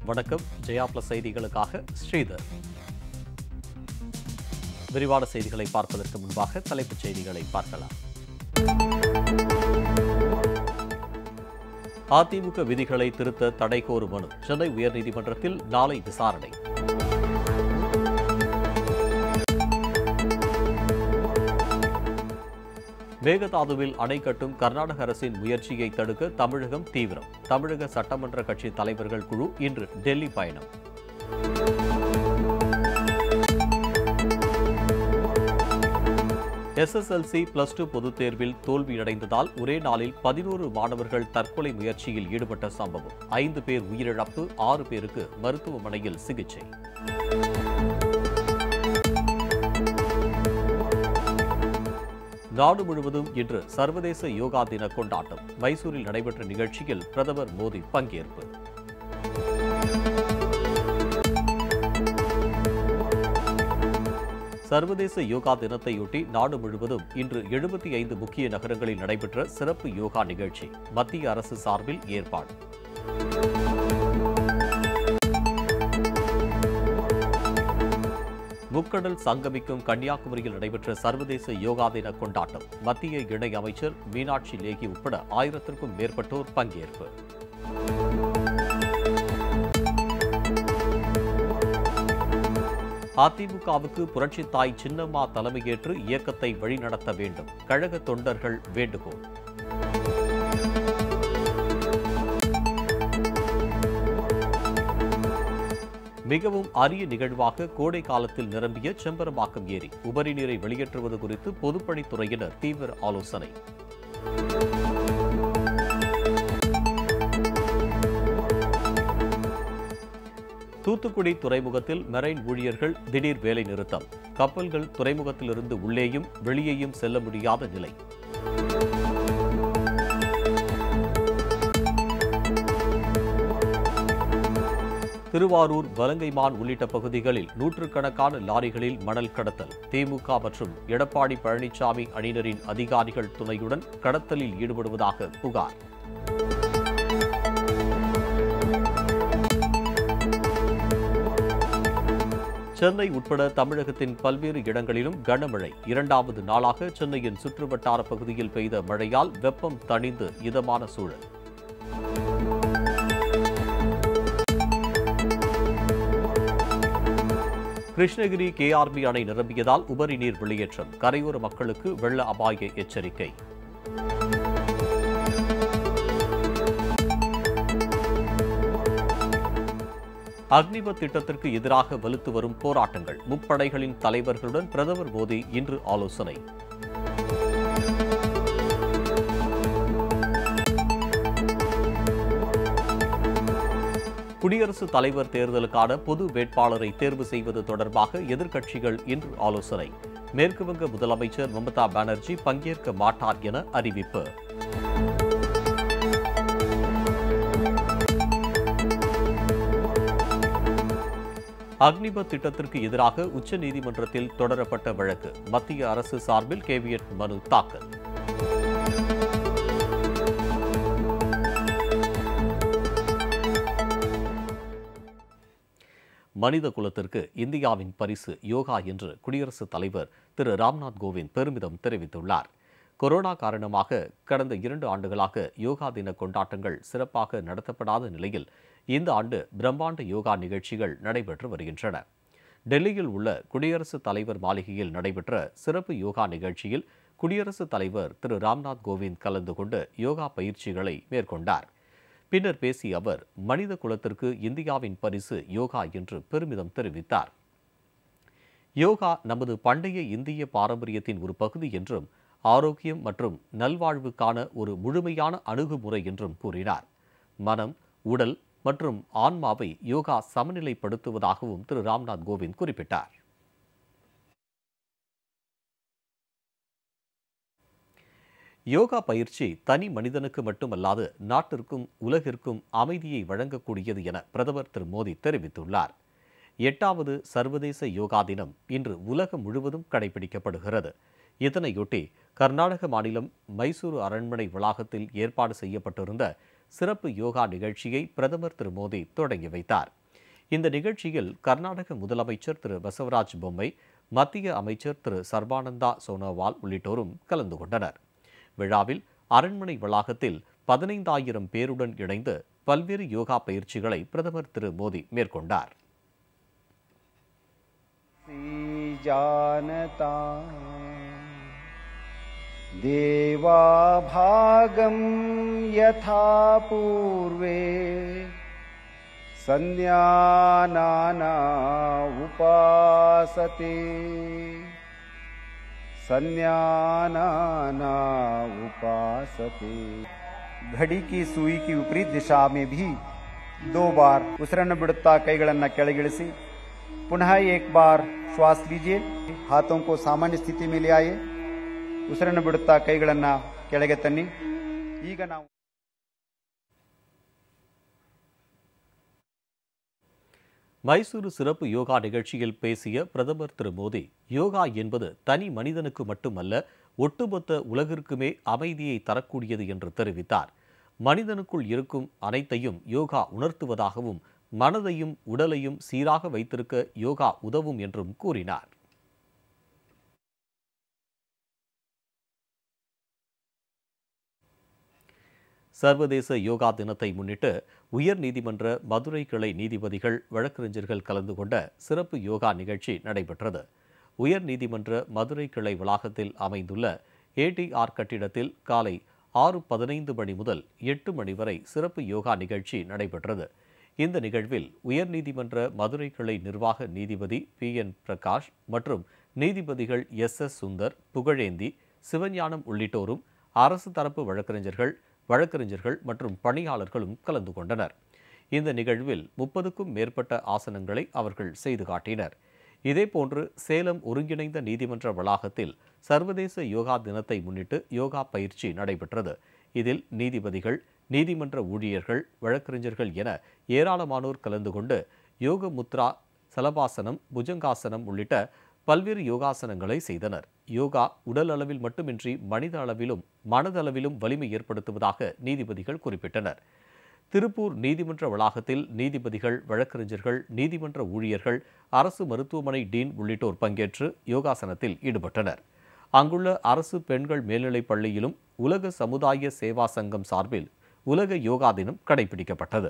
வணக்கம் ஜெயா பிளஸ் செய்திகளுக்காக ஸ்ரீதர் விரிவான செய்திகளை பார்ப்பதற்கு முன்பாக தலைப்புச் செய்திகளை பார்க்கலாம் அதிமுக விதிகளை திருத்த தடை கோரும் மனு சென்னை உயர்நீதிமன்றத்தில் நாளை விசாரணை மேகதாதுவில் அணை கட்டும் கர்நாடக அரசின் முயற்சியை தடுக்க தமிழகம் தீவிரம் தமிழக சட்டமன்ற கட்சி தலைவர்கள் குழு இன்று டெல்லி பயணம் எஸ்எஸ்எல்சி பிளஸ் டூ பொதுத் தேர்வில் தோல்வியடைந்ததால் ஒரே நாளில் பதினோரு மாணவர்கள் தற்கொலை முயற்சியில் ஈடுபட்ட சம்பவம் ஐந்து பேர் உயிரிழப்பு ஆறு பேருக்கு மருத்துவமனையில் சிகிச்சை நாடு முழுவதும் இன்று சர்வதேச யோகா தின கொண்டாட்டம் மைசூரில் நடைபெற்ற நிகழ்ச்சியில் பிரதமர் மோடி பங்கேற்பு சர்வதேச யோகா தினத்தையொட்டி நாடு முழுவதும் இன்று எழுபத்தி ஐந்து முக்கிய நகரங்களில் நடைபெற்ற சிறப்பு யோகா நிகழ்ச்சி மத்திய அரசு சார்பில் ஏற்பாடு முக்கடல் சங்கமிக்கும் கன்னியாகுமரியில் நடைபெற்ற சர்வதேச யோகா தின கொண்டாட்டம் மத்திய இணை அமைச்சர் மீனாட்சி லேகி உட்பட ஆயிரத்திற்கும் மேற்பட்டோர் பங்கேற்பு அதிமுகவுக்கு புரட்சித் தாய் சின்னம்மா தலைமையேற்று இயக்கத்தை வழிநடத்த வேண்டும் கழக தொண்டர்கள் வேண்டுகோள் மிகவும் அரிய நிகழ்வாக கோடை காலத்தில் நிரம்பிய செம்பரம்பாக்கம் ஏரி உபரி நீரை வெளியேற்றுவது குறித்து பொதுப்பணித்துறையினர் தீவிர ஆலோசனை தூத்துக்குடி துறைமுகத்தில் மெரைன் ஊழியர்கள் திடீர் வேலை நிறுத்தம் கப்பல்கள் துறைமுகத்திலிருந்து உள்ளேயும் வெளியேயும் செல்ல முடியாத நிலை திருவாரூர் வலங்கைமான் உள்ளிட்ட பகுதிகளில் நூற்றுக்கணக்கான லாரிகளில் மணல் கடத்தல் திமுக மற்றும் எடப்பாடி பழனிசாமி அணியினரின் அதிகாரிகள் துணையுடன் கடத்தலில் ஈடுபடுவதாக புகார் சென்னை உட்பட தமிழகத்தின் பல்வேறு இடங்களிலும் கனமழை இரண்டாவது நாளாக சென்னையின் சுற்றுவட்டார பகுதியில் பெய்த மழையால் வெப்பம் தணிந்து இதமான சூழல் கிருஷ்ணகிரி கேஆர்பி அணை நிரம்பியதால் உபரி நீர் வெளியேற்றம் கரையோர மக்களுக்கு வெள்ள அபாய எச்சரிக்கை அக்னிபத் திட்டத்திற்கு எதிராக வலுத்து வரும் போராட்டங்கள் முப்படைகளின் தலைவர்களுடன் பிரதமர் மோடி இன்று ஆலோசனை குடியரசுத் தலைவர் தேர்தலுக்கான பொது வேட்பாளரை தேர்வு செய்வது தொடர்பாக எதிர்க்கட்சிகள் இன்று ஆலோசனை மேற்குவங்க முதலமைச்சர் மமதா பானர்ஜி பங்கேற்க மாட்டார் என அறிவிப்பு அக்னிபத் திட்டத்திற்கு எதிராக உச்சநீதிமன்றத்தில் தொடரப்பட்ட வழக்கு மத்திய அரசு சார்பில் கேவியட் மனு தாக்கல் மனித குலத்திற்கு இந்தியாவின் பரிசு யோகா என்று குடியரசுத் தலைவர் திரு ராம்நாத் கோவிந்த் பெருமிதம் தெரிவித்துள்ளார் கொரோனா காரணமாக கடந்த இரண்டு ஆண்டுகளாக யோகா தின கொண்டாட்டங்கள் சிறப்பாக நடத்தப்படாத நிலையில் இந்த ஆண்டு பிரம்மாண்ட யோகா நிகழ்ச்சிகள் நடைபெற்று வருகின்றன டெல்லியில் உள்ள குடியரசுத் தலைவர் மாளிகையில் நடைபெற்ற சிறப்பு யோகா நிகழ்ச்சியில் குடியரசுத் தலைவர் திரு ராம்நாத் கோவிந்த் கலந்து கொண்டு யோகா பயிற்சிகளை மேற்கொண்டார் பின்னர் பேசிய அவர் மனித குலத்திற்கு இந்தியாவின் பரிசு யோகா என்று பெருமிதம் தெரிவித்தார் யோகா நமது பண்டைய இந்திய பாரம்பரியத்தின் ஒரு பகுதி என்றும் ஆரோக்கியம் மற்றும் நல்வாழ்வுக்கான ஒரு முழுமையான அணுகுமுறை என்றும் கூறினார் மனம் உடல் மற்றும் ஆன்மாவை யோகா சமநிலைப்படுத்துவதாகவும் திரு ராம்நாத் கோவிந்த் குறிப்பிட்டார் யோகா பயிற்சி தனி மனிதனுக்கு மட்டுமல்லாது நாட்டிற்கும் உலகிற்கும் அமைதியை வழங்கக்கூடியது என பிரதமர் திரு மோடி தெரிவித்துள்ளார் எட்டாவது சர்வதேச யோகா தினம் இன்று உலகம் முழுவதும் கடைபிடிக்கப்படுகிறது இதனையொட்டி கர்நாடக மாநிலம் மைசூரு அரண்மனை வளாகத்தில் ஏற்பாடு செய்யப்பட்டிருந்த சிறப்பு யோகா நிகழ்ச்சியை பிரதமர் திரு மோடி தொடங்கி வைத்தார் இந்த நிகழ்ச்சியில் கர்நாடக முதலமைச்சர் திரு பசவராஜ் பொம்மை மத்திய அமைச்சர் திரு சர்பானந்தா சோனோவால் உள்ளிட்டோரும் கலந்து கொண்டனர் விழாவில் அரண்மனை வளாகத்தில் பதினைந்தாயிரம் பேருடன் இணைந்து பல்வேறு யோகா பயிற்சிகளை பிரதமர் திரு மோடி மேற்கொண்டார் जानता देवाभागं यथा पूर्वे संज्ञानाना उपासते संज्ञानाना उपासते घड़ी की सुई की विपरीत दिशा में भी दो बार ಉಸಿರನ್ನು ಬಿಡುತ್ತಾ ಕೈಗಳನ್ನು ಕೆಳಗಿಳಿಸಿ पुनः एक बार श्वास लीजिए हाथों को सामान्य स्थिति में ले आइए ಉಸಿರನ್ನು ಬಿಡುತ್ತಾ ಕೈಗಳನ್ನು ಕೆಳಗೆ ತನ್ನಿ ಈಗ ನಾವು மைசூரு சிறப்பு யோகா நிகழ்ச்சியில் பேசிய பிரதமர் திரு மோடி யோகா என்பது தனி மனிதனுக்கு மட்டுமல்ல ஒட்டுமொத்த உலகிற்குமே அமைதியை தரக்கூடியது என்று தெரிவித்தார் மனிதனுக்குள் இருக்கும் அனைத்தையும் யோகா உணர்த்துவதாகவும் மனதையும் உடலையும் சீராக வைத்திருக்க யோகா உதவும் என்றும் கூறினார் சர்வதேச யோகா தினத்தை முன்னிட்டு உயர் நீதிமன்ற மதுரை கிளை நீதிபதிகள் வழக்கறிஞர்கள் கலந்து கொண்ட சிறப்பு யோகா நிகழ்ச்சி நடைபெற்றது உயர் நீதிமன்ற மதுரை கிளை வளாகத்தில் அமைந்துள்ள ஏடிஆர் கட்டிடத்தில் காலை ஆறு பதினைந்து மணி முதல் எட்டு மணி வரை சிறப்பு யோகா நிகழ்ச்சி நடைபெற்றது இந்த நிகழ்வில் உயர்நீதிமன்ற மதுரை கிளை நிர்வாக நீதிபதி பி என் பிரகாஷ் மற்றும் நீதிபதிகள் எஸ் எஸ் சுந்தர் புகழேந்தி சிவஞானம் உள்ளிட்டோரும் அரசு தரப்பு வழக்கறிஞர்கள் வழக்கறிஞர்கள் மற்றும் பணியாளர்களும் கலந்து கொண்டனர் இந்த நிகழ்வில் முப்பதுக்கும் மேற்பட்ட ஆசனங்களை அவர்கள் செய்து காட்டினர் இதேபோன்று சேலம் ஒருங்கிணைந்த நீதிமன்ற வளாகத்தில் சர்வதேச யோகா தினத்தை முன்னிட்டு யோகா பயிற்சி நடைபெற்றது இதில் நீதிபதிகள் நீதிமன்ற ஊழியர்கள் வழக்கறிஞர்கள் என ஏராளமானோர் கலந்து கொண்டு யோக முத்ரா சலபாசனம் புஜங்காசனம் உள்ளிட்ட பல்வேறு யோகாசனங்களை செய்தனர் யோகா உடல் அளவில் மட்டுமின்றி மனித அளவிலும் மனதளவிலும் வலிமை ஏற்படுத்துவதாக நீதிபதிகள் குறிப்பிட்டனர் திருப்பூர் நீதிமன்ற வளாகத்தில் நீதிபதிகள் வழக்கறிஞர்கள் நீதிமன்ற ஊழியர்கள் அரசு மருத்துவமனை டீன் உள்ளிட்டோர் பங்கேற்று யோகாசனத்தில் ஈடுபட்டனர் அங்குள்ள அரசு பெண்கள் மேல்நிலைப் பள்ளியிலும் உலக சமுதாய சேவா சங்கம் சார்பில் உலக யோகா தினம் கடைபிடிக்கப்பட்டது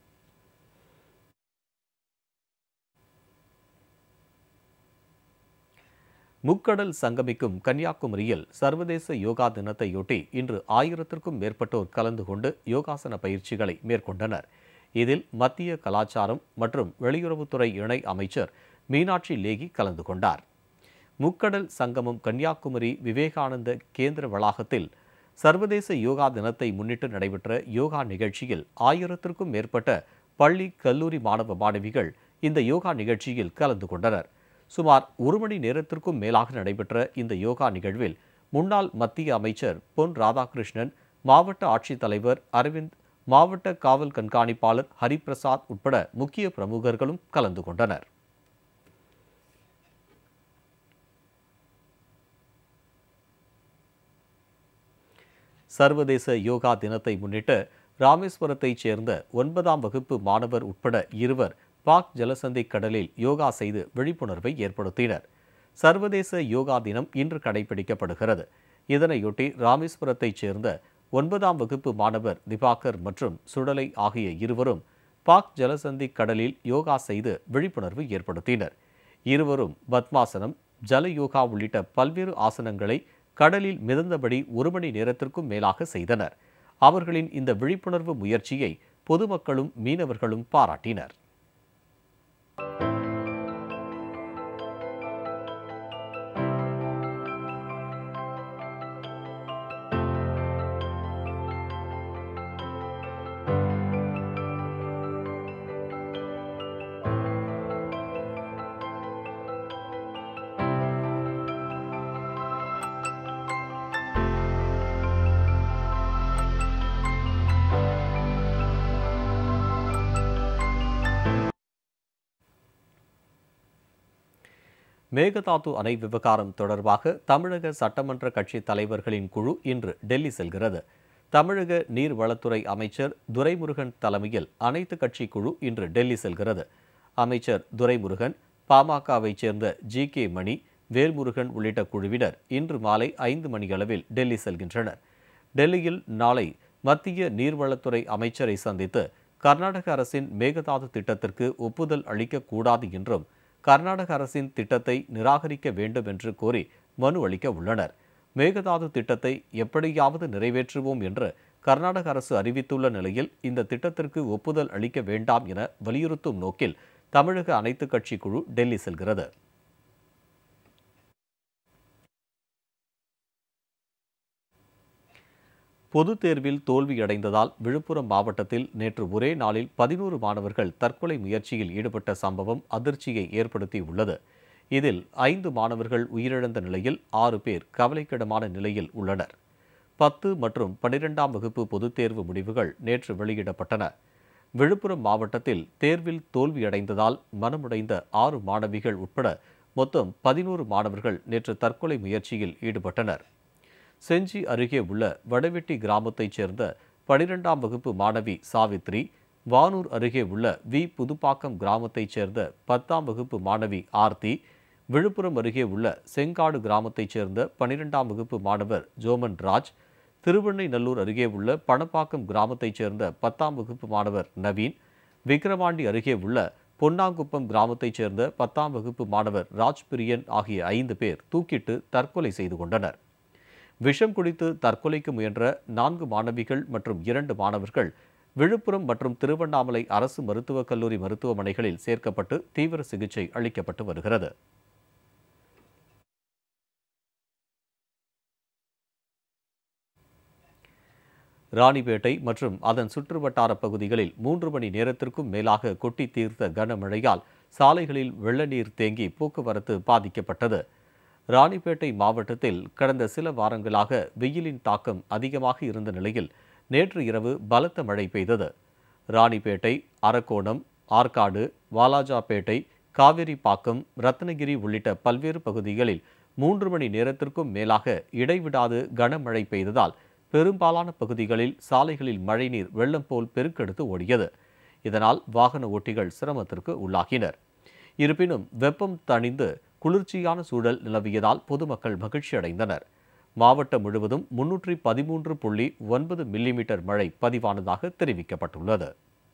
முக்கடல் சங்கமிக்கும் கன்னியாகுமரியில் சர்வதேச யோகா தினத்தையொட்டி இன்று ஆயிரத்திற்கும் மேற்பட்டோர் கலந்து கொண்டு யோகாசன பயிற்சிகளை மேற்கொண்டனர் இதில் மத்திய கலாச்சாரம் மற்றும் வெளியுறவுத்துறை இணை அமைச்சர் மீனாட்சி லேகி கலந்து கொண்டார் முக்கடல் சங்கமம் கன்னியாகுமரி விவேகானந்த கேந்திர வளாகத்தில் சர்வதேச யோகா தினத்தை முன்னிட்டு நடைபெற்ற யோகா நிகழ்ச்சியில் ஆயிரத்திற்கும் மேற்பட்ட பள்ளி கல்லூரி மாணவ மாணவிகள் இந்த யோகா நிகழ்ச்சியில் கலந்து கொண்டனர் சுமார் ஒரு மணி நேரத்திற்கும் மேலாக நடைபெற்ற இந்த யோகா நிகழ்வில் முன்னாள் மத்திய அமைச்சர் பொன் ராதாகிருஷ்ணன் மாவட்ட ஆட்சித்தலைவர் அரவிந்த் மாவட்ட காவல் கண்காணிப்பாளர் ஹரிபிரசாத் உட்பட முக்கிய பிரமுகர்களும் கலந்து கொண்டனர் சர்வதேச யோகா தினத்தை முன்னிட்டு ராமேஸ்வரத்தைச் சேர்ந்த ஒன்பதாம் வகுப்பு மாணவர் உட்பட இருவர் பாக் ஜலசந்தி கடலில் யோகா செய்து விழிப்புணர்வை ஏற்படுத்தினர் சர்வதேச யோகா தினம் இன்று கடைபிடிக்கப்படுகிறது இதனையொட்டி ராமேஸ்வரத்தைச் சேர்ந்த ஒன்பதாம் வகுப்பு மாணவர் திவாகர் மற்றும் சுடலை ஆகிய இருவரும் பாக் ஜலசந்தி கடலில் யோகா செய்து விழிப்புணர்வு ஏற்படுத்தினர் இருவரும் பத்மாசனம் ஜல யோகா உள்ளிட்ட பல்வேறு ஆசனங்களை கடலில் மிதந்தபடி ஒரு மணி நேரத்திற்கும் மேலாக செய்தனர் அவர்களின் இந்த விழிப்புணர்வு முயற்சியை பொதுமக்களும் மீனவர்களும் பாராட்டினர் மேகதாது அணை விவகாரம் தொடர்பாக தமிழக சட்டமன்ற கட்சி தலைவர்களின் குழு இன்று டெல்லி செல்கிறது தமிழக நீர்வளத்துறை அமைச்சர் துரைமுருகன் தலைமையில் அனைத்து கட்சி குழு இன்று டெல்லி செல்கிறது அமைச்சர் துரைமுருகன் பாமகவைச் சேர்ந்த ஜி கே மணி வேல்முருகன் உள்ளிட்ட குழுவினர் இன்று மாலை ஐந்து மணியளவில் டெல்லி செல்கின்றனர் டெல்லியில் நாளை மத்திய நீர்வளத்துறை அமைச்சரை சந்தித்து கர்நாடக அரசின் மேகதாது திட்டத்திற்கு ஒப்புதல் அளிக்கக்கூடாது என்றும் கர்நாடக அரசின் திட்டத்தை நிராகரிக்க வேண்டும் என்று கோரி மனு அளிக்க உள்ளனர் மேகதாது திட்டத்தை எப்படியாவது நிறைவேற்றுவோம் என்று கர்நாடக அரசு அறிவித்துள்ள நிலையில் இந்த திட்டத்திற்கு ஒப்புதல் அளிக்க வேண்டாம் என வலியுறுத்தும் நோக்கில் தமிழக அனைத்துக் கட்சி குழு டெல்லி செல்கிறது பொதுத் தேர்வில் தோல்வியடைந்ததால் விழுப்புரம் மாவட்டத்தில் நேற்று ஒரே நாளில் பதினோரு மாணவர்கள் தற்கொலை முயற்சியில் ஈடுபட்ட சம்பவம் அதிர்ச்சியை ஏற்படுத்தியுள்ளது இதில் ஐந்து மாணவர்கள் உயிரிழந்த நிலையில் ஆறு பேர் கவலைக்கிடமான நிலையில் உள்ளனர் பத்து மற்றும் பனிரெண்டாம் வகுப்பு பொதுத் தேர்வு முடிவுகள் நேற்று வெளியிடப்பட்டன விழுப்புரம் மாவட்டத்தில் தேர்வில் தோல்வியடைந்ததால் மனமுடைந்த ஆறு மாணவிகள் உட்பட மொத்தம் பதினோரு மாணவர்கள் நேற்று தற்கொலை முயற்சியில் ஈடுபட்டனர் செஞ்சி அருகே உள்ள வடவெட்டி கிராமத்தைச் சேர்ந்த பனிரெண்டாம் வகுப்பு மாணவி சாவித்ரி வானூர் அருகே உள்ள வி புதுப்பாக்கம் கிராமத்தைச் சேர்ந்த பத்தாம் வகுப்பு மாணவி ஆர்த்தி விழுப்புரம் அருகே உள்ள செங்காடு கிராமத்தைச் சேர்ந்த பனிரெண்டாம் வகுப்பு மாணவர் ஜோமன் ராஜ் திருவெண்ணைநல்லூர் அருகே உள்ள பணப்பாக்கம் கிராமத்தைச் சேர்ந்த பத்தாம் வகுப்பு மாணவர் நவீன் விக்கிரவாண்டி அருகே உள்ள பொன்னாங்குப்பம் கிராமத்தைச் சேர்ந்த பத்தாம் வகுப்பு மாணவர் ராஜ்பிரியன் ஆகிய ஐந்து பேர் தூக்கிட்டு தற்கொலை செய்து கொண்டனர் விஷம் குடித்து தற்கொலைக்கு முயன்ற நான்கு மாணவிகள் மற்றும் இரண்டு மாணவர்கள் விழுப்புரம் மற்றும் திருவண்ணாமலை அரசு மருத்துவக் கல்லூரி மருத்துவமனைகளில் சேர்க்கப்பட்டு தீவிர சிகிச்சை அளிக்கப்பட்டு வருகிறது ராணிப்பேட்டை மற்றும் அதன் சுற்றுவட்டார பகுதிகளில் மூன்று மணி நேரத்திற்கும் மேலாக கொட்டி தீர்த்த கனமழையால் சாலைகளில் வெள்ள நீர் தேங்கி போக்குவரத்து பாதிக்கப்பட்டது ராணிப்பேட்டை மாவட்டத்தில் கடந்த சில வாரங்களாக வெயிலின் தாக்கம் அதிகமாக இருந்த நிலையில் நேற்று இரவு பலத்த மழை பெய்தது ராணிப்பேட்டை அரக்கோணம் ஆற்காடு வாலாஜாபேட்டை காவேரிப்பாக்கம் ரத்னகிரி உள்ளிட்ட பல்வேறு பகுதிகளில் மூன்று மணி நேரத்திற்கும் மேலாக இடைவிடாது கனமழை பெய்ததால் பெரும்பாலான பகுதிகளில் சாலைகளில் மழைநீர் வெள்ளம் போல் பெருக்கெடுத்து ஓடியது இதனால் வாகன ஓட்டிகள் சிரமத்திற்கு உள்ளாகினர் இருப்பினும் வெப்பம் தணிந்து குளிர்ச்சியான சூழல் நிலவியதால் பொதுமக்கள் மகிழ்ச்சி அடைந்தனர் மாவட்டம் முழுவதும் முன்னூற்றி பதிமூன்று புள்ளி ஒன்பது மில்லிமீட்டர் மழை பதிவானதாக தெரிவிக்கப்பட்டுள்ளது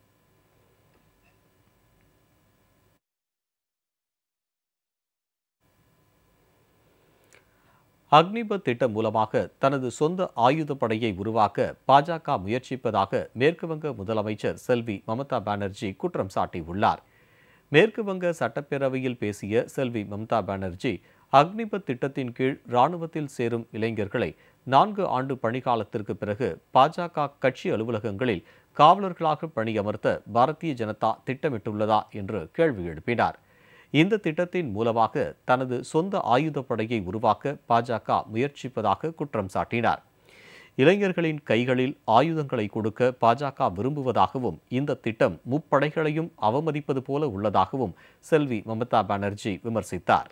அக்னிபத் திட்டம் மூலமாக தனது சொந்த ஆயுதப்படையை உருவாக்க பாஜக முயற்சிப்பதாக மேற்குவங்க முதலமைச்சர் செல்வி மமதா பானர்ஜி குற்றம் சாட்டியுள்ளார் மேற்கு வங்க சட்டப்பேரவையில் பேசிய செல்வி மம்தா பானர்ஜி அக்னிபத் திட்டத்தின் கீழ் ராணுவத்தில் சேரும் இளைஞர்களை நான்கு ஆண்டு பணிக்காலத்திற்கு பிறகு பாஜக கட்சி அலுவலகங்களில் காவலர்களாக பணியமர்த்த பாரதிய ஜனதா திட்டமிட்டுள்ளதா என்று கேள்வி எழுப்பினார் இந்த திட்டத்தின் மூலமாக தனது சொந்த ஆயுதப்படையை உருவாக்க பாஜக முயற்சிப்பதாக குற்றம் சாட்டினார் இளைஞர்களின் கைகளில் ஆயுதங்களை கொடுக்க பாஜக விரும்புவதாகவும் இந்த திட்டம் முப்படைகளையும் அவமதிப்பது போல உள்ளதாகவும் செல்வி மமதா பானர்ஜி விமர்சித்தார்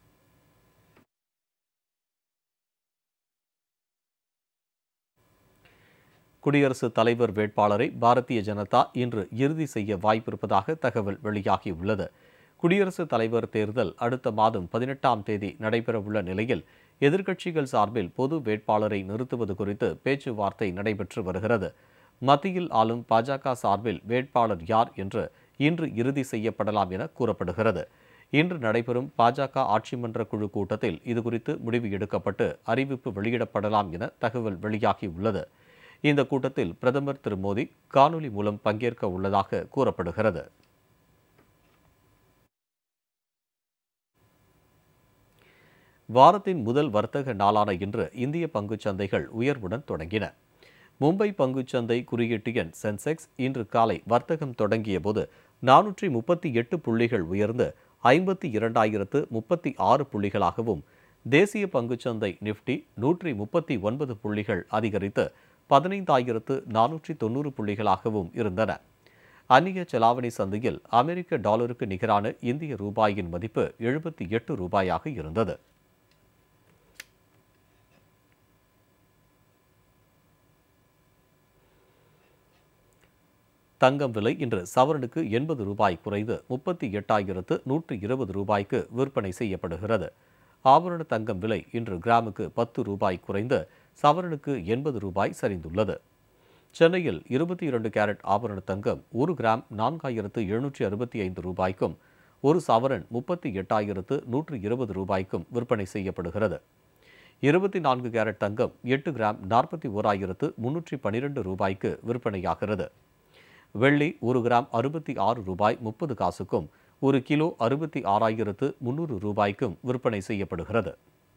குடியரசுத் தலைவர் வேட்பாளரை பாரதிய ஜனதா இன்று இறுதி செய்ய வாய்ப்பிருப்பதாக தகவல் வெளியாகியுள்ளது குடியரசுத் தலைவர் தேர்தல் அடுத்த மாதம் பதினெட்டாம் தேதி நடைபெறவுள்ள நிலையில் எதிர்க்கட்சிகள் சார்பில் பொது வேட்பாளரை நிறுத்துவது குறித்து பேச்சுவார்த்தை நடைபெற்று வருகிறது மத்தியில் ஆளும் பாஜக சார்பில் வேட்பாளர் யார் என்று இன்று இறுதி செய்யப்படலாம் என கூறப்படுகிறது இன்று நடைபெறும் பாஜக ஆட்சி மன்ற குழு கூட்டத்தில் இதுகுறித்து முடிவு எடுக்கப்பட்டு அறிவிப்பு வெளியிடப்படலாம் என தகவல் வெளியாகியுள்ளது இந்த கூட்டத்தில் பிரதமர் திரு மோடி காணொலி மூலம் பங்கேற்க உள்ளதாக கூறப்படுகிறது வாரத்தின் முதல் வர்த்தக நாளான இன்று இந்திய பங்குச் சந்தைகள் உயர்வுடன் தொடங்கின மும்பை பங்குச்சந்தை குறியீட்டு எண் சென்செக்ஸ் இன்று காலை வர்த்தகம் தொடங்கிய போது நானூற்றி முப்பத்தி எட்டு புள்ளிகள் உயர்ந்து ஐம்பத்தி இரண்டாயிரத்து முப்பத்தி ஆறு புள்ளிகளாகவும் தேசிய பங்குச்சந்தை நிப்டி நூற்றி முப்பத்தி ஒன்பது புள்ளிகள் அதிகரித்து பதினைந்தாயிரத்து நானூற்றி தொண்ணூறு புள்ளிகளாகவும் இருந்தன அந்நிய செலாவணி சந்தையில் அமெரிக்க டாலருக்கு நிகரான இந்திய ரூபாயின் மதிப்பு எழுபத்தி எட்டு ரூபாயாக இருந்தது தங்கம் விலை இன்று சவரனுக்கு எண்பது ரூபாய் குறைந்து முப்பத்தி எட்டாயிரத்து நூற்று இருபது ரூபாய்க்கு விற்பனை செய்யப்படுகிறது ஆபரண தங்கம் விலை இன்று கிராமுக்கு பத்து ரூபாய் குறைந்து சவரனுக்கு எண்பது ரூபாய் சரிந்துள்ளது சென்னையில் இருபத்தி இரண்டு கேரட் ஆபரண தங்கம் ஒரு கிராம் நான்காயிரத்து எழுநூற்றி அறுபத்தி ஐந்து ரூபாய்க்கும் ஒரு சவரன் முப்பத்தி எட்டாயிரத்து நூற்று இருபது ரூபாய்க்கும் விற்பனை செய்யப்படுகிறது இருபத்தி நான்கு கேரட் தங்கம் எட்டு கிராம் நாற்பத்தி ஓராயிரத்து முன்னூற்றி பனிரெண்டு ரூபாய்க்கு விற்பனையாகிறது வெள்ளி ஒரு கிராம் அறுபத்தி ஆறு ரூபாய் முப்பது காசுக்கும் ஒரு கிலோ அறுபத்தி ஆறாயிரத்து முன்னூறு ரூபாய்க்கும் விற்பனை செய்யப்படுகிறது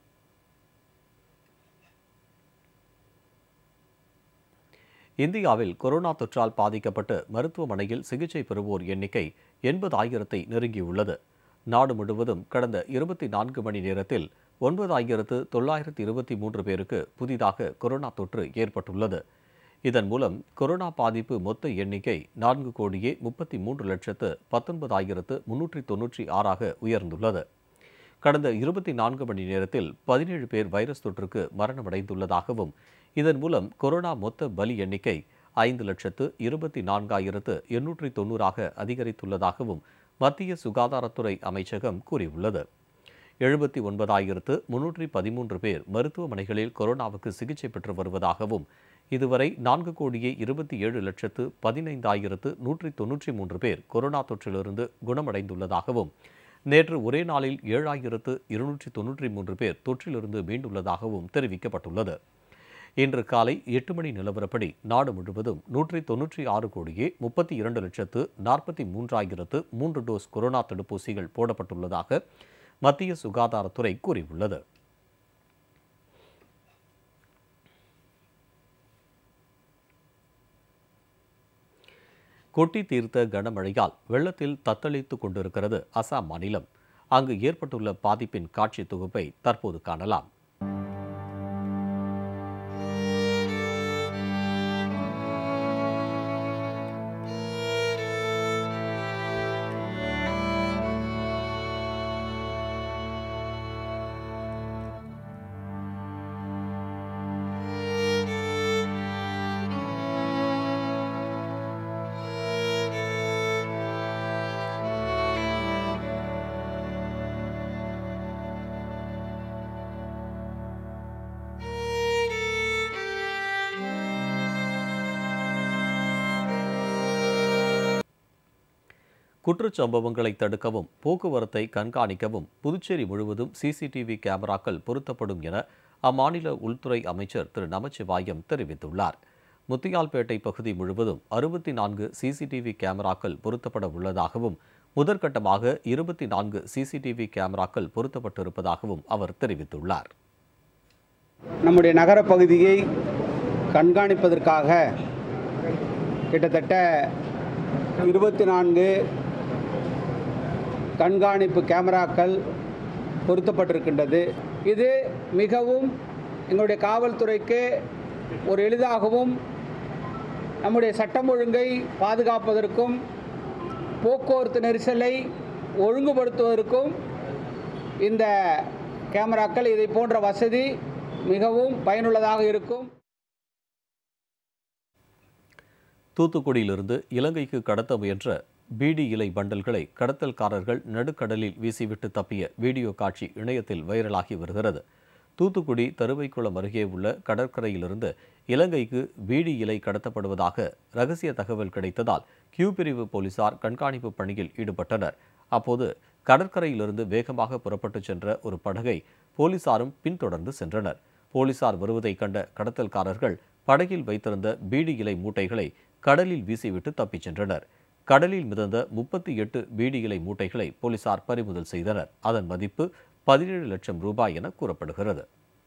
இந்தியாவில் கொரோனா தொற்றால் பாதிக்கப்பட்டு மருத்துவமனையில் சிகிச்சை பெறுவோர் எண்ணிக்கை எண்பதாயிரத்தை நெருங்கியுள்ளது நாடு முழுவதும் கடந்த இருபத்தி நான்கு மணி நேரத்தில் ஒன்பதாயிரத்து தொள்ளாயிரத்து இருபத்தி மூன்று பேருக்கு புதிதாக கொரோனா தொற்று ஏற்பட்டுள்ளது இதன் மூலம் கொரோனா பாதிப்பு மொத்த எண்ணிக்கை நான்கு கோடியே முப்பத்தி மூன்று லட்சத்து பத்தொன்பதாயிரத்து முன்னூற்றி தொன்னூற்றி ஆறாக உயர்ந்துள்ளது கடந்த இருபத்தி நான்கு மணி நேரத்தில் பதினேழு பேர் வைரஸ் தொற்றுக்கு மரணமடைந்துள்ளதாகவும் இதன் மூலம் கொரோனா மொத்த பலி எண்ணிக்கை ஐந்து லட்சத்து இருபத்தி நான்காயிரத்து எண்ணூற்றி தொண்ணூறாக அதிகரித்துள்ளதாகவும் மத்திய சுகாதாரத்துறை அமைச்சகம் கூறியுள்ளது எழுபத்தி ஒன்பதாயிரத்து முன்னூற்றி பதிமூன்று பேர் மருத்துவமனைகளில் கொரோனாவுக்கு சிகிச்சை பெற்று வருவதாகவும் இதுவரை நான்கு கோடியே இருபத்தி ஏழு லட்சத்து பதினைந்தாயிரத்து நூற்றி தொன்னூற்றி மூன்று பேர் கொரோனா தொற்றிலிருந்து குணமடைந்துள்ளதாகவும் நேற்று ஒரே நாளில் ஏழாயிரத்து இருநூற்றி தொன்னூற்றி மூன்று பேர் தொற்றிலிருந்து மீண்டுள்ளதாகவும் தெரிவிக்கப்பட்டுள்ளது இன்று காலை எட்டு மணி நிலவரப்படி நாடு முழுவதும் நூற்றி தொன்னூற்றி ஆறு கோடியே முப்பத்தி இரண்டு லட்சத்து நாற்பத்தி மூன்றாயிரத்து மூன்று டோஸ் கொரோனா தடுப்பூசிகள் போடப்பட்டுள்ளதாக மத்திய சுகாதாரத்துறை கூறியுள்ளது கொட்டி தீர்த்த கனமழையால் வெள்ளத்தில் தத்தளித்துக் கொண்டிருக்கிறது அசாம் மாநிலம் அங்கு ஏற்பட்டுள்ள பாதிப்பின் காட்சி தொகுப்பை தற்போது காணலாம் குற்றச்சம்பவங்களை தடுக்கவும் போக்குவரத்தை கண்காணிக்கவும் புதுச்சேரி முழுவதும் சிசிடிவி கேமராக்கள் பொருத்தப்படும் என அம்மாநில உள்துறை அமைச்சர் திரு நமச்சிவாயம் தெரிவித்துள்ளார் முத்தியால்பேட்டை பகுதி முழுவதும் அறுபத்தி நான்கு சிசிடிவி கேமராக்கள் பொருத்தப்பட உள்ளதாகவும் முதற்கட்டமாக இருபத்தி நான்கு சிசிடிவி கேமராக்கள் பொருத்தப்பட்டிருப்பதாகவும் அவர் தெரிவித்துள்ளார் நம்முடைய நகரப் பகுதியை கண்காணிப்பதற்காக கிட்டத்தட்ட இருபத்தி நான்கு கண்காணிப்பு கேமராக்கள் பொருத்தப்பட்டிருக்கின்றது இது மிகவும் எங்களுடைய காவல்துறைக்கு ஒரு எளிதாகவும் நம்முடைய சட்டம் ஒழுங்கை பாதுகாப்பதற்கும் போக்குவரத்து நெரிசலை ஒழுங்குபடுத்துவதற்கும் இந்த கேமராக்கள் இதை போன்ற வசதி மிகவும் பயனுள்ளதாக இருக்கும் தூத்துக்குடியிலிருந்து இலங்கைக்கு கடத்த முயன்ற பீடி இலை பண்டல்களை கடத்தல்காரர்கள் நடுக்கடலில் வீசிவிட்டு தப்பிய வீடியோ காட்சி இணையத்தில் வைரலாகி வருகிறது தூத்துக்குடி தருவைக்குளம் அருகே உள்ள கடற்கரையிலிருந்து இலங்கைக்கு பீடி இலை கடத்தப்படுவதாக ரகசிய தகவல் கிடைத்ததால் கியூ பிரிவு போலீசார் கண்காணிப்பு பணியில் ஈடுபட்டனர் அப்போது கடற்கரையிலிருந்து வேகமாக புறப்பட்டுச் சென்ற ஒரு படகை போலீசாரும் பின்தொடர்ந்து சென்றனர் போலீசார் வருவதை கண்ட கடத்தல்காரர்கள் படகில் வைத்திருந்த பீடி இலை மூட்டைகளை கடலில் வீசிவிட்டு தப்பிச் சென்றனர் கடலில் மிதந்த முப்பத்தி எட்டு பீடி இலை மூட்டைகளை போலீசார் பறிமுதல் செய்தனர் அதன் மதிப்பு பதினேழு லட்சம் ரூபாய் என கூறப்படுகிறது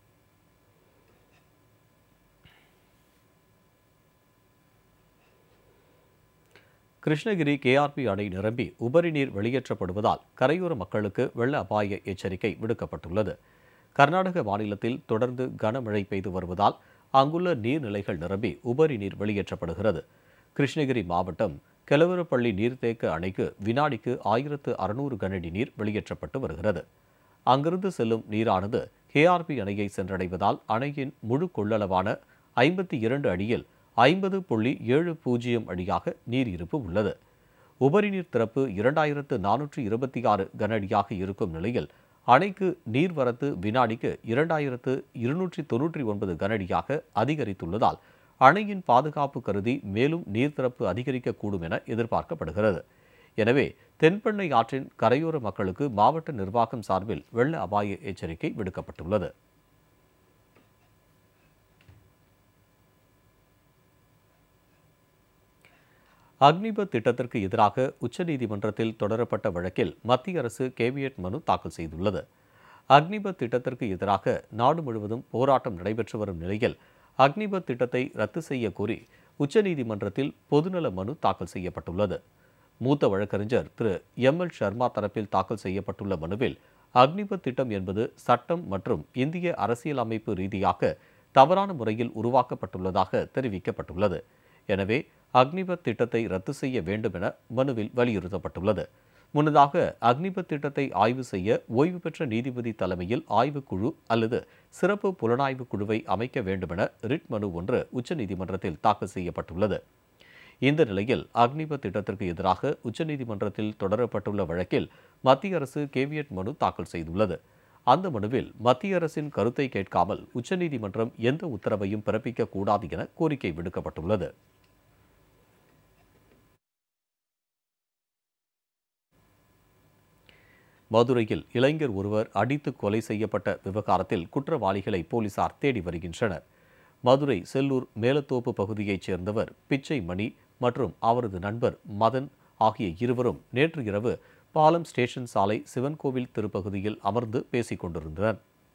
கிருஷ்ணகிரி கேஆர்பி அணை நிரம்பி உபரி நீர் வெளியேற்றப்படுவதால் கரையோர மக்களுக்கு வெள்ள அபாய எச்சரிக்கை விடுக்கப்பட்டுள்ளது கர்நாடக மாநிலத்தில் தொடர்ந்து கனமழை பெய்து வருவதால் அங்குள்ள நீர்நிலைகள் நிரம்பி உபரி நீர் வெளியேற்றப்படுகிறது கிருஷ்ணகிரி மாவட்டம் கெலவரப்பள்ளி நீர்த்தேக்க அணைக்கு வினாடிக்கு ஆயிரத்து அறுநூறு கனஅடி நீர் வெளியேற்றப்பட்டு வருகிறது அங்கிருந்து செல்லும் நீரானது கேஆர்பி அணையை சென்றடைவதால் அணையின் முழு கொள்ளளவான ஐம்பத்தி இரண்டு அடியில் ஐம்பது புள்ளி ஏழு பூஜ்ஜியம் அடியாக நீர் இருப்பு உள்ளது உபரிநீர் திறப்பு இரண்டாயிரத்து நானூற்று இருபத்தி ஆறு கன அடியாக இருக்கும் நிலையில் அணைக்கு நீர்வரத்து வினாடிக்கு இரண்டாயிரத்து இருநூற்றி தொன்னூற்றி ஒன்பது கன அடியாக அதிகரித்துள்ளதால் அணையின் பாதுகாப்பு கருதி மேலும் நீர் திறப்பு அதிகரிக்கக்கூடும் என எதிர்பார்க்கப்படுகிறது எனவே தென்பெண்ணை ஆற்றின் கரையோர மக்களுக்கு மாவட்ட நிர்வாகம் சார்பில் வெள்ள அபாய எச்சரிக்கை விடுக்கப்பட்டுள்ளது அக்னிபத் திட்டத்திற்கு எதிராக உச்சநீதிமன்றத்தில் தொடரப்பட்ட வழக்கில் மத்திய அரசு கேவியட் மனு தாக்கல் செய்துள்ளது அக்னிபத் திட்டத்திற்கு எதிராக நாடு முழுவதும் போராட்டம் நடைபெற்று வரும் நிலையில் அக்னிபத் திட்டத்தை ரத்து செய்ய கோரி உச்சநீதிமன்றத்தில் பொதுநல மனு தாக்கல் செய்யப்பட்டுள்ளது மூத்த வழக்கறிஞர் திரு எம் எல் சர்மா தரப்பில் தாக்கல் செய்யப்பட்டுள்ள மனுவில் அக்னிபத் திட்டம் என்பது சட்டம் மற்றும் இந்திய அரசியலமைப்பு ரீதியாக தவறான முறையில் உருவாக்கப்பட்டுள்ளதாக தெரிவிக்கப்பட்டுள்ளது எனவே அக்னிபத் திட்டத்தை ரத்து செய்ய வேண்டும் என மனுவில் வலியுறுத்தப்பட்டுள்ளது முன்னதாக அக்னிபத் திட்டத்தை ஆய்வு செய்ய ஓய்வு பெற்ற நீதிபதி தலைமையில் ஆய்வுக்குழு அல்லது சிறப்பு புலனாய்வு குழுவை அமைக்க வேண்டுமென ரிட் மனு ஒன்று உச்சநீதிமன்றத்தில் தாக்கல் செய்யப்பட்டுள்ளது இந்த நிலையில் அக்னிபத் திட்டத்திற்கு எதிராக உச்சநீதிமன்றத்தில் தொடரப்பட்டுள்ள வழக்கில் மத்திய அரசு கேவியட் மனு தாக்கல் செய்துள்ளது அந்த மனுவில் மத்திய அரசின் கருத்தை கேட்காமல் உச்சநீதிமன்றம் எந்த உத்தரவையும் பிறப்பிக்க கூடாது என கோரிக்கை விடுக்கப்பட்டுள்ளது மதுரையில் இளைஞர் ஒருவர் அடித்து கொலை செய்யப்பட்ட விவகாரத்தில் குற்றவாளிகளை போலீசார் தேடி வருகின்றனர் மதுரை செல்லூர் மேலத்தோப்பு பகுதியைச் சேர்ந்தவர் பிச்சை மணி மற்றும் அவரது நண்பர் மதன் ஆகிய இருவரும் நேற்று இரவு பாலம் ஸ்டேஷன் சாலை சிவன்கோவில் திருப்பகுதியில் அமர்ந்து பேசிக் கொண்டிருந்தனர்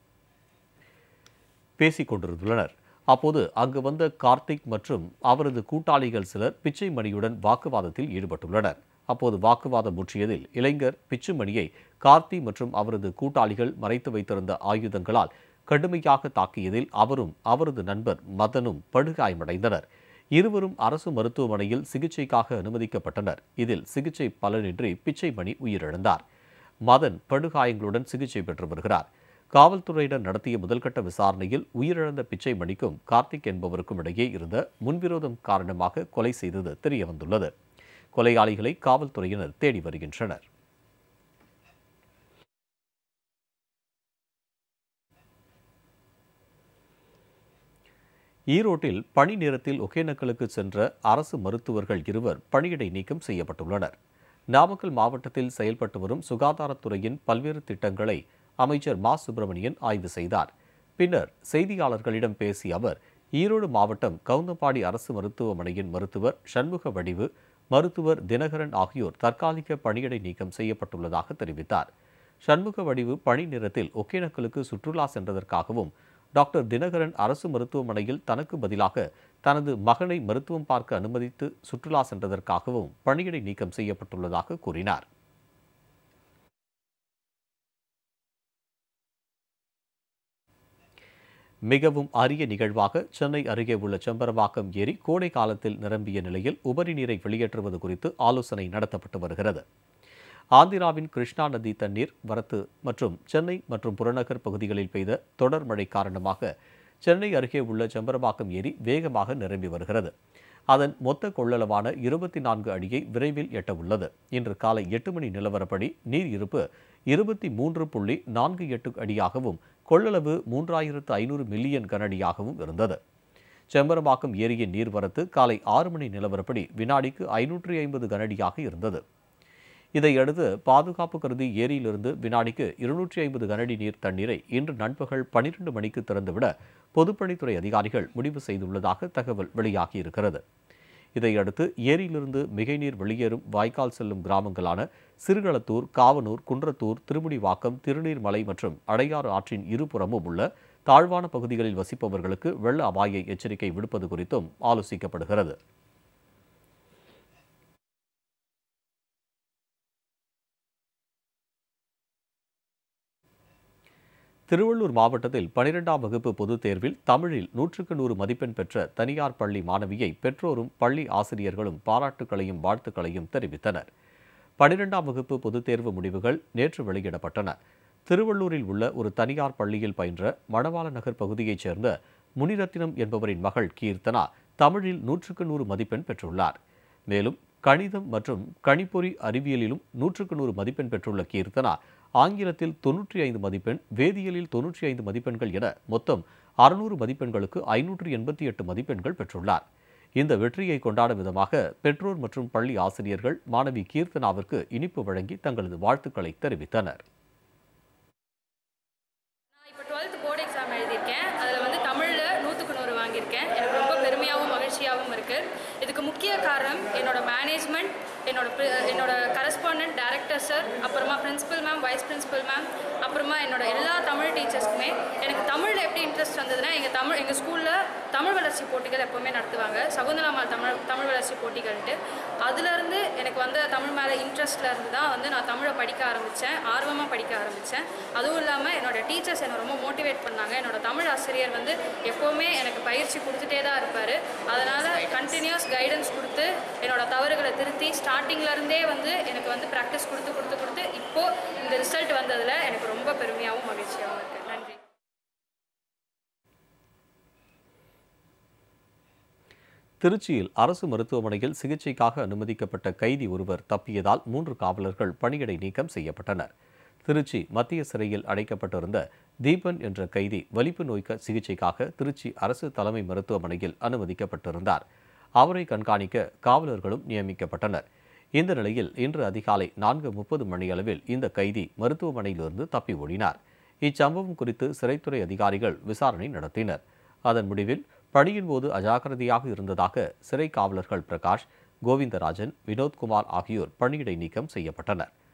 பேசிக் கொண்டிருந்துள்ளனர் அப்போது அங்கு வந்த கார்த்திக் மற்றும் அவரது கூட்டாளிகள் சிலர் பிச்சை மணியுடன் வாக்குவாதத்தில் ஈடுபட்டுள்ளனர் அப்போது வாக்குவாதம் முற்றியதில் இளைஞர் பிச்சுமணியை கார்த்தி மற்றும் அவரது கூட்டாளிகள் மறைத்து வைத்திருந்த ஆயுதங்களால் கடுமையாக தாக்கியதில் அவரும் அவரது நண்பர் மதனும் படுகாயமடைந்தனர் இருவரும் அரசு மருத்துவமனையில் சிகிச்சைக்காக அனுமதிக்கப்பட்டனர் இதில் சிகிச்சை பலனின்றி பிச்சைமணி உயிரிழந்தார் மதன் படுகாயங்களுடன் சிகிச்சை பெற்று வருகிறார் காவல்துறையினர் நடத்திய முதல்கட்ட விசாரணையில் உயிரிழந்த பிச்சைமணிக்கும் கார்த்திக் என்பவருக்கும் இடையே இருந்த முன்விரோதம் காரணமாக கொலை செய்தது தெரியவந்துள்ளது கொலையாளிகளை காவல்துறையினர் தேடி வருகின்றனர் ஈரோட்டில் பணி நேரத்தில் ஒகேனக்கலுக்கு சென்ற அரசு மருத்துவர்கள் இருவர் பணியிடை நீக்கம் செய்யப்பட்டுள்ளனர் நாமக்கல் மாவட்டத்தில் செயல்பட்டு வரும் சுகாதாரத்துறையின் பல்வேறு திட்டங்களை அமைச்சர் மா சுப்பிரமணியன் ஆய்வு செய்தார் பின்னர் செய்தியாளர்களிடம் பேசிய அவர் ஈரோடு மாவட்டம் கவுந்தப்பாடி அரசு மருத்துவமனையின் மருத்துவர் சண்முக வடிவு மருத்துவர் தினகரன் ஆகியோர் தற்காலிக பணியிடை நீக்கம் செய்யப்பட்டுள்ளதாக தெரிவித்தார் சண்முக வடிவு பணி நேரத்தில் ஒகேனக்கலுக்கு சுற்றுலா சென்றதற்காகவும் டாக்டர் தினகரன் அரசு மருத்துவமனையில் தனக்கு பதிலாக தனது மகனை மருத்துவம் பார்க்க அனுமதித்து சுற்றுலா சென்றதற்காகவும் பணியிடை நீக்கம் செய்யப்பட்டுள்ளதாக கூறினார் மிகவும் அரிய நிகழ்வாக சென்னை அருகே உள்ள செம்பரவாக்கம் ஏரி கோடை காலத்தில் நிரம்பிய நிலையில் உபரி நீரை வெளியேற்றுவது குறித்து ஆலோசனை நடத்தப்பட்டு வருகிறது ஆந்திராவின் கிருஷ்ணா நதி தண்ணீர் வரத்து மற்றும் சென்னை மற்றும் புறநகர் பகுதிகளில் பெய்த தொடர் மழை காரணமாக சென்னை அருகே உள்ள செம்பரவாக்கம் ஏரி வேகமாக நிரம்பி வருகிறது அதன் மொத்த கொள்ளளவான இருபத்தி நான்கு அடியை விரைவில் எட்ட உள்ளது இன்று காலை எட்டு மணி நிலவரப்படி நீர் இருப்பு இருபத்தி மூன்று புள்ளி நான்கு எட்டு அடியாகவும் கொள்ளளவு மூன்றாயிரத்து ஐநூறு மில்லியன் கனஅடியாகவும் இருந்தது செம்பரம்பாக்கம் ஏரியின் நீர்வரத்து காலை ஆறு மணி நிலவரப்படி வினாடிக்கு ஐநூற்றி ஐம்பது கனஅடியாக இருந்தது இதையடுத்து பாதுகாப்பு கருதி ஏரியிலிருந்து வினாடிக்கு இருநூற்றி ஐம்பது கனஅடி நீர் தண்ணீரை இன்று நண்பகல் பனிரெண்டு மணிக்கு திறந்துவிட பொதுப்பணித்துறை அதிகாரிகள் முடிவு செய்துள்ளதாக தகவல் வெளியாகியிருக்கிறது இதையடுத்து ஏரியிலிருந்து மிகைநீர் வெளியேறும் வாய்க்கால் செல்லும் கிராமங்களான சிறுகளத்தூர் காவனூர் குன்றத்தூர் திருமுடிவாக்கம் திருநீர்மலை மற்றும் அடையாறு ஆற்றின் இருபுறமும் உள்ள தாழ்வான பகுதிகளில் வசிப்பவர்களுக்கு வெள்ள அபாய எச்சரிக்கை விடுப்பது குறித்தும் ஆலோசிக்கப்படுகிறது திருவள்ளூர் மாவட்டத்தில் பனிரெண்டாம் வகுப்பு பொதுத் தேர்வில் தமிழில் நூற்றுக்கு நூறு மதிப்பெண் பெற்ற தனியார் பள்ளி மாணவியை பெற்றோரும் பள்ளி ஆசிரியர்களும் பாராட்டுக்களையும் வாழ்த்துக்களையும் தெரிவித்தனர் பனிரெண்டாம் வகுப்பு பொதுத் தேர்வு முடிவுகள் நேற்று வெளியிடப்பட்டன திருவள்ளூரில் உள்ள ஒரு தனியார் பள்ளியில் பயின்ற மணவாள நகர் பகுதியைச் சேர்ந்த முனிரத்தினம் என்பவரின் மகள் கீர்த்தனா தமிழில் நூற்றுக்கு நூறு மதிப்பெண் பெற்றுள்ளார் மேலும் கணிதம் மற்றும் கணிப்பொறி அறிவியலிலும் நூற்றுக்கு நூறு மதிப்பெண் பெற்றுள்ள கீர்த்தனா ஆங்கிலத்தில் தொன்னூற்றி ஐந்து மதிப்பெண் வேதியியலில் தொன்னூற்றி ஐந்து மதிப்பெண்கள் என மொத்தம் அறுநூறு மதிப்பெண்களுக்கு ஐநூற்று எண்பத்தி எட்டு மதிப்பெண்கள் பெற்றுள்ளார் இந்த வெற்றியை கொண்டாடும் விதமாக பெற்றோர் மற்றும் பள்ளி ஆசிரியர்கள் மாணவி கீர்த்தனாவிற்கு இனிப்பு வழங்கி தங்களது வாழ்த்துக்களை தெரிவித்தனர் நான் இப்போ டுவெல்த் போர்டு எக்ஸாம் எழுதியிருக்கேன் அதில் வந்து தமிழில் நூற்றுக்கு நூறு வாங்கியிருக்கேன் எனக்கு ரொம்ப பெருமையாகவும் மகிழ்ச்சியாகவும் இருக்குது இதுக்கு முக்கிய காரணம் என்னோட மேனேஜ்மெண்ட் என்னோட pri- என்னோட கரஸ்பாண்டன்ட் டேரக்டர் சார் அப்புறமா principal ma'am vice principal ma'am அப்புறமா என்னோட எல்லா தமிழ் டீச்சர்ஸ்க்குமே எனக்கு தமிழில் எப்படி இன்ட்ரெஸ்ட் வந்ததுன்னா எங்கள் தமிழ் எங்கள் ஸ்கூலில் தமிழ் வளர்ச்சி போட்டிகள் எப்போவுமே நடத்துவாங்க சகுந்தலாமா தமிழ் தமிழ் வளர்ச்சி போட்டிகள்ட்டு அதுலேருந்து எனக்கு வந்து தமிழ் மேலே இன்ட்ரெஸ்ட்ல இருந்து தான் வந்து நான் தமிழை படிக்க ஆரம்பித்தேன் ஆர்வமாக படிக்க ஆரம்பித்தேன் அதுவும் இல்லாமல் என்னோட டீச்சர்ஸ் என்னை ரொம்ப மோட்டிவேட் பண்ணாங்க என்னோட தமிழ் ஆசிரியர் வந்து எப்போவுமே எனக்கு பயிற்சி கொடுத்துட்டே தான் இருப்பார் அதனால் கண்டினியூஸ் கைடன்ஸ் கொடுத்து என்னோட தவறுகளை திருத்தி ஸ்டார்டிங்ல இருந்தே வந்து எனக்கு வந்து ப்ராக்டிஸ் கொடுத்து கொடுத்து கொடுத்து இப்போது இந்த ரிசல்ட் வந்ததில் எனக்கு ரொம்ப பெருமையாகவும் மகிழ்ச்சியாகவும் இருக்குது நன்றி திருச்சியில் அரசு மருத்துவமனையில் சிகிச்சைக்காக அனுமதிக்கப்பட்ட கைதி ஒருவர் தப்பியதால் மூன்று காவலர்கள் பணியிடை நீக்கம் செய்யப்பட்டனர் திருச்சி மத்திய சிறையில் அடைக்கப்பட்டிருந்த தீபன் என்ற கைதி வலிப்பு நோய்க்கு சிகிச்சைக்காக திருச்சி அரசு தலைமை மருத்துவமனையில் அனுமதிக்கப்பட்டிருந்தார் அவரை கண்காணிக்க காவலர்களும் நியமிக்கப்பட்டனர் இந்த நிலையில் இன்று அதிகாலை நான்கு முப்பது மணியளவில் இந்த கைதி மருத்துவமனையிலிருந்து தப்பி ஓடினார் இச்சம்பவம் குறித்து சிறைத்துறை அதிகாரிகள் விசாரணை நடத்தினர் அதன் முடிவில் பணியின் போது அஜாக்கிரதையாக இருந்ததாக சிறை காவலர்கள் பிரகாஷ் கோவிந்தராஜன் வினோத்குமார் ஆகியோர் பணியிடை நீக்கம் செய்யப்பட்டனர்